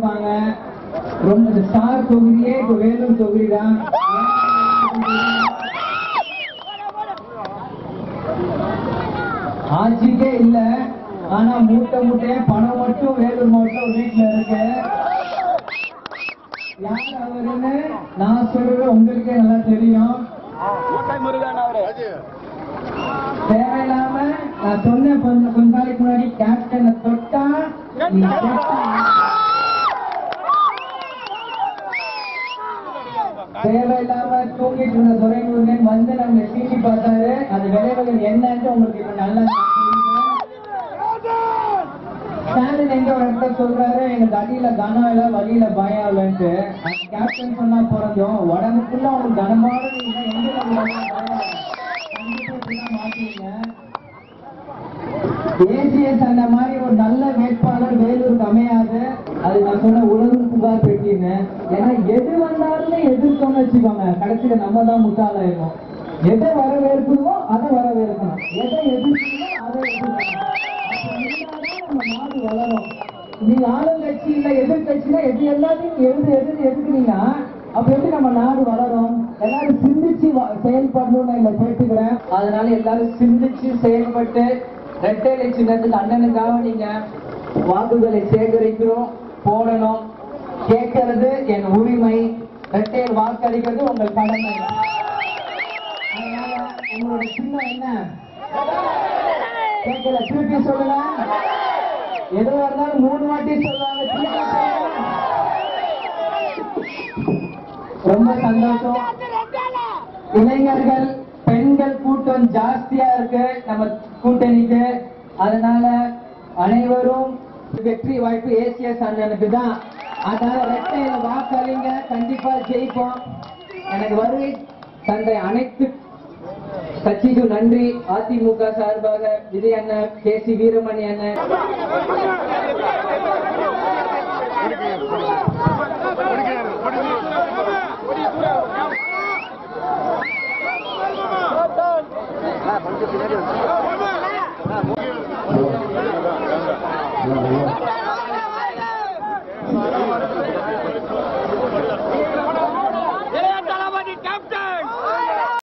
கொடுப்பாங்க ரொம்ப ஸ்டார் தொகுதியே இப்ப வேலூர் தொகுதி தான் ஆட்சிக்கே இல்ல ஆனா மூட்டை மூட்டையா பணம் மட்டும் வேலூர் மாவட்டம் வீட்டுல இருக்கு யார் அவருன்னு நான் சொல்றது உங்களுக்கே நல்லா தெரியும் தேவையில்லாம நான் சொன்னேன் கொஞ்சம் கொஞ்ச நாளைக்கு முன்னாடி கேப்டனை தொட்டா நீ தொட்டா. தேவையில்லாம தூங்கிட்டு இருந்த துறைமுருகன் வந்து நம்ம சீட்டி பார்த்தாரு அது விளைவுகள் என்னன்னு உங்களுக்கு இப்ப நல்லா தெரியும். ஸ்டாலின் எங்க ஒரு இடத்துல சொல்றாரு எனக்கு அடியில கனம் இல்ல வழியில பயம் இல்லைன்ட்டு அந்த கேப்டன் சொன்னா போறதும் உடம்புக்குள்ள உங்களுக்கு கனமான நீங்க எங்க நம்ம பயம் இல்லை. கண்டிப்பா இப்படிதான் மாட்டீங்க ஏசிஎஸ் அந்த மாதிரி ஒரு நல்ல வேட்பாளர் வேலூருக்கு அமையாது அது நான் சொன்ன உலகம் புகார் பெட்டின்னு ஏன்னா எது வந்தாலுமே எதிர்த்தோம்னு வச்சுக்கோங்க கடைசியில நம்ம தான் முட்டாளாயிருவோம் எதை வரவேற்கணுமோ அதை வரவேற்கணும் எதை எதிர்க்கணுமோ அதை எதிர்க்கணும் அப்ப இருந்தாதான் நம்ம நாடு வளரும் நீங்க ஆளுங்கட்சி இல்ல எதிர்கட்சினா எது எல்லாத்தையும் எது எது எதுக்குறீங்கன்னா அப்ப எப்படி நம்ம நாடு வளரும் எல்லாரும் சிந்திச்சு வ- செயல்படணும்னு நான் இங்க கேட்டுக்கிறேன் அதனால எல்லாரும் சிந்திச்சு செயல்பட்டு ரெட்டை சின்னத்துக்கு அண்ணனுக்காக நீங்க வாக்குகளை சேகரிக்கிறோம் போடணும் கேட்கறது என் உரிமை ரெட்டையில் வாக்களிக்கிறது உங்கள் கடமை அதனால உங்களோட சின்னம் என்ன கேட்கல திருப்பி சொல்லுங்க எதுவா இருந்தாலும் மூணு வாட்டி சொல்லுவாங்க திருப்பி சொல்லுங்க. ரொம்ப சந்தோஷம் இளைஞர்கள் பெண்கள் கூட்டம் ஜாஸ்தியா இருக்கு நம்ம கூட்டணிக்கு அதனால அனைவரும் வெற்றி வாய்ப்பு ஏசிஎஸ் அண்ணனுக்கு தான் அதனால ரெட்டையில வாக்களிங்க கண்டிப்பா ஜெயிப்போம் எனக்கு வருகை தந்தை அனைத்து கட்சிக்கும் நன்றி அதிமுக சார்பாக விஜய் அண்ணன் கே சி வீரமணி அண்ணன் கொஞ்சம் பின்னாடி வந்து